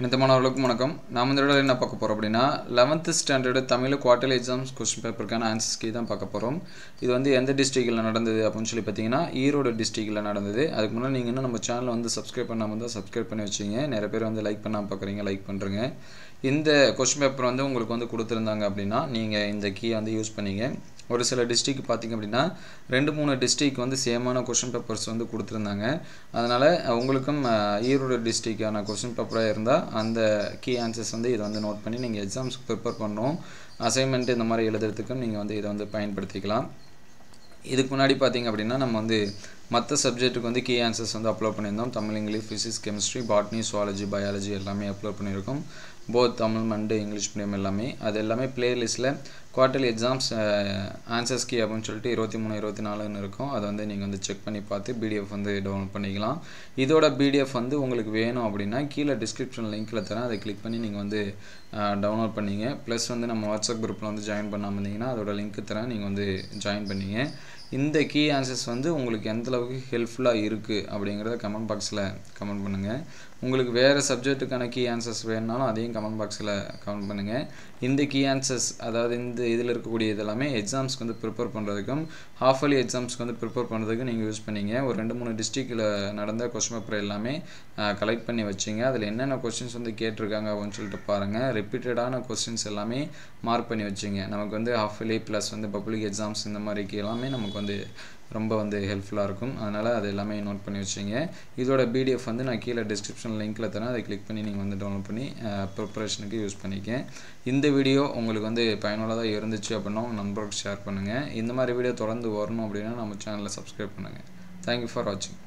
அனைத்து மாணவர்களுக்கும் வணக்கம் நாம் இந்த வீடியோவில் என்ன பார்க்க போகிறோம் அப்படின்னா eleventh standard Tamil quarterly exams question பேப்பருக்கான ஆன்சர்ஸ் கீ தான் பார்க்க போகிறோம் இது வந்து எந்த டிஸ்ட்ரிக்டில் நடந்தது அப்படின்னு சொல்லி பார்த்தீங்கன்னா ஈரோடு டிஸ்ட்ரிக்டில் நடந்தது அதுக்கு முன்னாடி நீங்கள் இன்னும் நம்ம சேனலை வந்து சப்ஸ்கிரைப் பண்ணாமல் தான் சப்ஸ்கிரைப் பண்ணி வச்சிங்க நிறைய பேர் வந்து லைக் பண்ணாமல் பார்க்குறீங்க லைக் பண்ணுறங்க இந்த கொஸ்டின் பேப்பர் வந்து உங்களுக்கு வந்து கொடுத்துருந்தாங்க அப்படின்னா நீங்கள் இந்த கீயை வந்து யூஸ் பண்ணீங்க ஒரு சில டிஸ்ட்ரிக் பார்த்திங்க அப்படின்னா ரெண்டு மூணு டிஸ்ட்ரிக் வந்து சேமான கொஷின் பேப்பர்ஸ் வந்து கொடுத்துருந்தாங்க அதனால் உங்களுக்கும் அஹ், ஈரோடு டிஸ்ட்ரிக்டான கொஷின் பேப்பராக இருந்தால் அந்த கீ ஆன்சர்ஸ் வந்து இதை வந்து நோட் பண்ணி நீங்கள் எக்ஸாம்ஸ்க்கு ப்ரிப்பேர் பண்ணணும் அசைன்மெண்ட் இந்த மாதிரி எழுதுறதுக்கும் நீங்கள் வந்து இதை வந்து பயன்படுத்திக்கலாம் இதுக்கு முன்னாடி பார்த்தீங்க அப்படின்னா நம்ம வந்து மற்ற சப்ஜெக்ட்டுக்கு வந்து கீ ஆன்சர்ஸ் வந்து அப்லோட் பண்ணியிருந்தோம் Tamil English physics chemistry botany zoology biology எல்லாமே அப்லோட் பண்ணியிருக்கோம் both Tamil and English medium எல்லாமே அது எல்லாமே பிளேலிஸ்ட்டில் குவார்டர்லி எக்ஸாம்ஸ் ஆன்சர்ஸ் கீ அப்படின்னு சொல்லிட்டு இருபத்தி மூணு இருபத்தி நாலுன்னு இருக்கும் அதை வந்து நீங்கள் வந்து செக் பண்ணி பார்த்து பிடிஎஃப் வந்து டவுன்லோட் பண்ணிக்கலாம் இதோட பிடிஎஃப் வந்து உங்களுக்கு வேணும் அப்படின்னா கீழே டிஸ்கிரிப்ஷன் லிங்க்கில் தரேன் அதை கிளிக் பண்ணி நீங்கள் வந்து டவுன்லோட் பண்ணிங்க ப்ளஸ் வந்து நம்ம வாட்ஸ்அப் குரூப்பில் வந்து ஜாயின் பண்ணாமல் இருந்தீங்கன்னா அதோட லிங்க்கு தரேன் நீங்கள் வந்து ஜாயின் பண்ணிங்க இந்த கீ ஆன்சர்ஸ் வந்து உங்களுக்கு எந்த அளவுக்கு ஹெல்ப்ஃபுல்லாக இருக்குது அப்படிங்கிறத கமெண்ட் பாக்ஸில் கமெண்ட் பண்ணுங்கள் உங்களுக்கு வேறு சப்ஜெக்ட்டுக்கான கீ ஆன்சர்ஸ் வேணுனாலும் அதையும் கமெண்ட் பாக்ஸில் கமெண்ட் பண்ணுங்கள் இந்த கீ ஆன்சர்ஸ் அதாவது இந்த இதில் இருக்கக்கூடிய இதெல்லாமே எக்ஸாம்ஸ்க்கு வந்து ப்ரிப்பேர் பண்ணுறதுக்கும் ஹாஃப் இயர்லி எக்ஸாம்ஸ்க்கு வந்து ப்ரிப்பேர் பண்ணுறதுக்கும் நீங்கள் யூஸ் பண்ணீங்க ஒரு ரெண்டு மூணு டிஸ்ட்ரிக்டில் நடந்த கொஸ்டின் பேப்பர் எல்லாமே கலெக்ட் பண்ணி வச்சிங்க அதில் என்னென்ன கொஸ்டின்ஸ் வந்து கேட்டிருக்காங்க அப்படின்னு சொல்லிட்டு பாருங்கள் ரிப்பீட்டடான கொஸ்டின்ஸ் எல்லாமே மார்க் பண்ணி வச்சிங்க நமக்கு வந்து ஹாஃப் இயர்லி ப்ளஸ் வந்து பப்ளிக் எக்ஸாம்ஸ் இந்த மாதிரிக்கு எல்லாமே நமக்கு வந்து ரொம்ப வந்து ஹெல்ப்ஃபுல்லாக இருக்கும் அதனால் அது எல்லாமே நோட் பண்ணி வச்சிங்க இதோட பிடிஎஃப் வந்து நான் கீழே டிஸ்கிரிப்ஷன் லிங்க்கில் தரேன் அதை கிளிக் பண்ணி நீங்கள் வந்து டவுன்லோட் பண்ணி ப்ரிப்பரேஷனுக்கு யூஸ் பண்ணிக்க இந்த வீடியோ உங்களுக்கு வந்து பயனுள்ளதாக இருந்துச்சு அப்படின்னா உங்கள் நண்பர்களுக்கு ஷேர் பண்ணுங்கள் இந்த மாதிரி வீடியோ தொடர்ந்து வரணும் அப்படின்னா நம்ம சேனலை சப்ஸ்கிரைப் பண்ணுங்கள் தேங்க்யூ ஃபார் வாட்சிங்